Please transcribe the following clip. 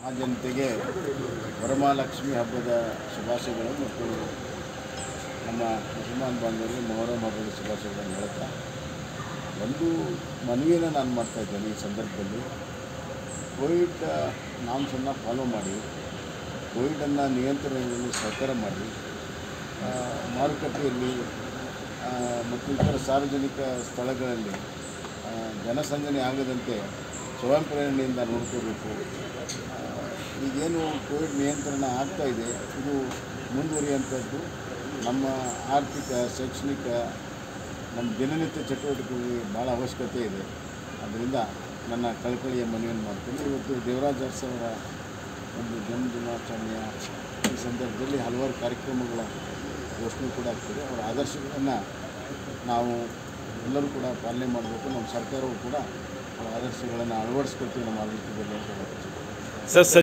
ಆ ಜನತೆಗೆ ವರಮಹಾಲಕ್ಷ್ಮಿ ಹಬ್ಬದ ಶುಭಾಶಯಗಳು ಮತ್ತು ನಮ್ಮ ಮುಸಲ್ಮಾನ್ ಬಾಂಧವರಿಗೆ ಮೊಹರಂ ಹಬ್ಬದ ಶುಭಾಶಯಗಳನ್ನು ಹೇಳ್ತಾ ಒಂದು ಮನವಿಯನ್ನು ನಾನು ಮಾಡ್ತಾ ಇದ್ದೇನೆ ಈ ಸಂದರ್ಭದಲ್ಲಿ ಕೋವಿಡ್ ನಾಮ್ಸನ್ನು ಫಾಲೋ ಮಾಡಿ ಕೋವಿಡನ್ನು ನಿಯಂತ್ರಣದಲ್ಲಿ ಸಹಕಾರ ಮಾಡಿ ಆ, ಮಾರುಕಟ್ಟೆಯಲ್ಲಿ ಆ, ಮತ್ತು ಇತರ ಸಾರ್ವಜನಿಕ ಸ್ಥಳಗಳಲ್ಲಿ ಆ, ಜನಸಂದಣಿ ಆಗದಂತೆ ಸ್ವಯಂ ಪ್ರೇರಣೆಯಿಂದ ನೋಡ್ಕೋಬೇಕು ಆ, ಈಗೇನು ಕೋವಿಡ್ ನಿಯಂತ್ರಣ ಆಗ್ತಾ ಇದೆ ಇದು ಮುಂದುವರಿಯುವಂಥದ್ದು ನಮ್ಮ ಆರ್ಥಿಕ ಶೈಕ್ಷಣಿಕ ನಮ್ಮ ದಿನನಿತ್ಯ ಚಟುವಟಿಕೆಗಳಿಗೆ ಭಾಳ ಅವಶ್ಯಕತೆ ಇದೆ ಅದರಿಂದ ನನ್ನ ಕಳಕಳಿಯ ಮನವಿಯನ್ನು ಮಾಡ್ತೀನಿ ಇವತ್ತು ದೇವರಾಜ್ ಅರಸ್ ಅವರ ಒಂದು ಜನ್ಮ ದಿನಾಚರಣೆಯ ಈ ಸಂದರ್ಭದಲ್ಲಿ ಹಲವಾರು ಕಾರ್ಯಕ್ರಮಗಳ ಘೋಷಣೆ ಕೂಡ ಆಗ್ತದೆ ಅವರ ಆದರ್ಶಗಳನ್ನು ನಾವು ಎಲ್ಲರೂ ಕೂಡ ಪಾಲನೆ ಮಾಡಬೇಕು ನಮ್ಮ ಸರ್ಕಾರವು ಕೂಡ ಅವರ ಆದರ್ಶಗಳನ್ನು ಅಳವಡಿಸ್ಕೊಳ್ತೀವಿ ನಮ್ಮ ಆಡಳಿತದಲ್ಲಿ ಅಂತ ಹೇಳ್ತೀನಿ. ಸರ್